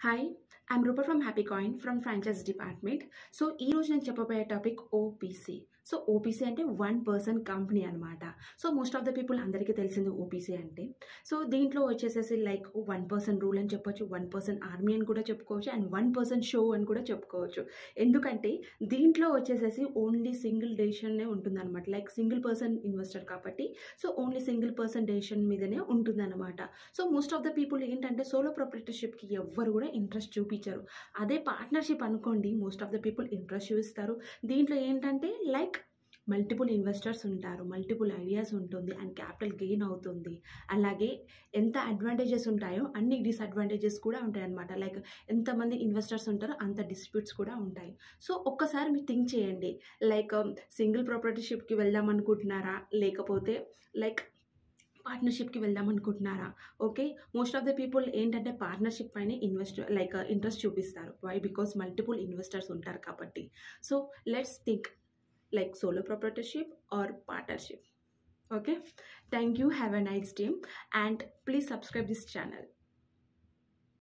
hi I'm రూపర్ from Happy Coin from franchise department so ఈ రోజు నేను చెప్పబోయే టాపిక్ ఓపీసీ సో ఓపీసీ అంటే వన్ పర్సన్ కంపెనీ అనమాట so most of the people అందరికీ తెలిసింది ఓపీసీ అంటే సో దీంట్లో వచ్చేసేసి లైక్ వన్ పర్సన్ రూల్ అని చెప్పొచ్చు వన్ పర్సన్ ఆర్మీ అని కూడా చెప్పుకోవచ్చు అండ్ వన్ పర్సన్ షో అని కూడా చెప్పుకోవచ్చు ఎందుకంటే దీంట్లో వచ్చేసేసి ఓన్లీ సింగిల్ డెసిషన్నే ఉంటుందన్నమాట లైక్ సింగిల్ పర్సన్ ఇన్వెస్టర్ కాబట్టి so only single person decision మీదనే ఉంటుందన్నమాట so most of the people ఏంటంటే సోలో ప్రొపరేటర్షిప్కి ఎవ్వరు కూడా ఇంట్రెస్ట్ చూపించరు అదే పార్ట్నర్షిప్ అనుకోండి most of the people interest చూపిస్తారు దీంట్లో ఏంటంటే లైక్ మల్టిపుల్ ఇన్వెస్టర్స్ ఉంటారు మల్టిపుల్ ఐడియాస్ ఉంటుంది అండ్ క్యాపిటల్ గెయిన్ అవుతుంది అలాగే ఎంత అడ్వాంటేజెస్ ఉంటాయో అన్ని డిసడ్వాంటేజెస్ కూడా ఉంటాయి అనమాట లైక్ ఎంతమంది ఇన్వెస్టర్స్ ఉంటారో అంత డిస్ప్యూట్స్ కూడా ఉంటాయి సో ఒక్కసారి మీరు థింక్ చేయండి లైక్ సింగిల్ ప్రాపర్టీషిప్కి వెళ్దాం అనుకుంటున్నారా లేకపోతే లైక్ పార్ట్నర్షిప్కి వెళ్దాం అనుకుంటున్నారా okay most of the people ఏంటంటే పార్ట్నర్షిప్ పైన ఇన్వెస్ట్ లైక్ ఇంట్రెస్ట్ చూపిస్తారు వై బికాస్ మల్టిపుల్ ఇన్వెస్టర్స్ ఉంటారు కాబట్టి so let's think like solo proprietorship or partnership okay thank you have a nice day and please subscribe this channel